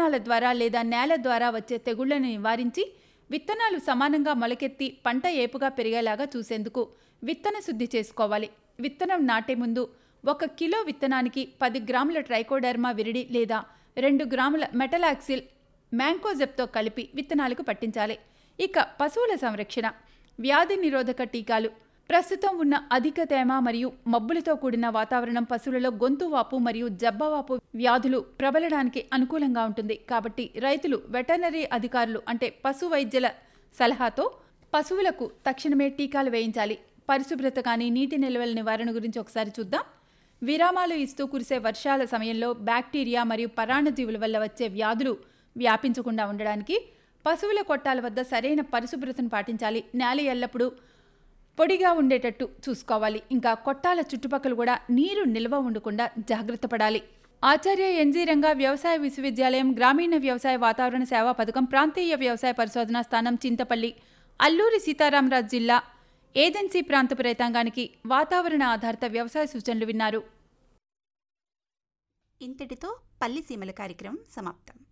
విత్తనాల ద్వారా లేదా నేల ద్వారా వచ్చే తెగుళ్లను నివారించి విత్తనాలు సమానంగా మొలకెత్తి పంట ఏపుగా పెరిగేలాగా చూసేందుకు విత్తన శుద్ధి చేసుకోవాలి విత్తనం నాటే ముందు ఒక కిలో విత్తనానికి పది గ్రాముల ట్రైకోడర్మా విరిడి లేదా రెండు గ్రాముల మెటలాక్సిల్ మ్యాంకోజెప్తో కలిపి విత్తనాలకు పట్టించాలి ఇక పశువుల సంరక్షణ వ్యాధి నిరోధక టీకాలు ప్రస్తుతం ఉన్న అధిక తేమ మరియు మబ్బులతో కూడిన వాతావరణం పశువులలో గొంతు వాపు మరియు జబ్బవాపు వ్యాధులు ప్రబలడానికి అనుకూలంగా ఉంటుంది కాబట్టి రైతులు వెటర్నరీ అధికారులు అంటే పశు వైద్యుల సలహాతో పశువులకు తక్షణమే టీకాలు వేయించాలి పరిశుభ్రత కానీ నీటి నిల్వల నివారణ గురించి ఒకసారి చూద్దాం విరామాలు ఇస్తూ కురిసే వర్షాల సమయంలో బ్యాక్టీరియా మరియు పరాణజీవుల వల్ల వచ్చే వ్యాధులు వ్యాపించకుండా ఉండడానికి పశువుల కొట్టాల వద్ద సరైన పరిశుభ్రతను పాటించాలి నేల ఎల్లప్పుడూ పొడిగా ఉండేటట్టు చూసుకోవాలి ఇంకా కొట్టాల చుట్టుపక్కల కూడా నీరు నిల్వ ఉండకుండా జాగ్రత్త పడాలి ఆచార్య ఎన్జీ రంగా వ్యవసాయ విశ్వవిద్యాలయం గ్రామీణ వ్యవసాయ వాతావరణ సేవా పథకం ప్రాంతీయ వ్యవసాయ పరిశోధనా స్థానం చింతపల్లి అల్లూరి సీతారామరాజు జిల్లా ఏజెన్సీ ప్రాంతపు రైతాంగానికి వాతావరణ ఆధారిత వ్యవసాయ సూచనలు విన్నారు ఇంతటితో పల్లి సీమల కార్యక్రమం సమాప్తం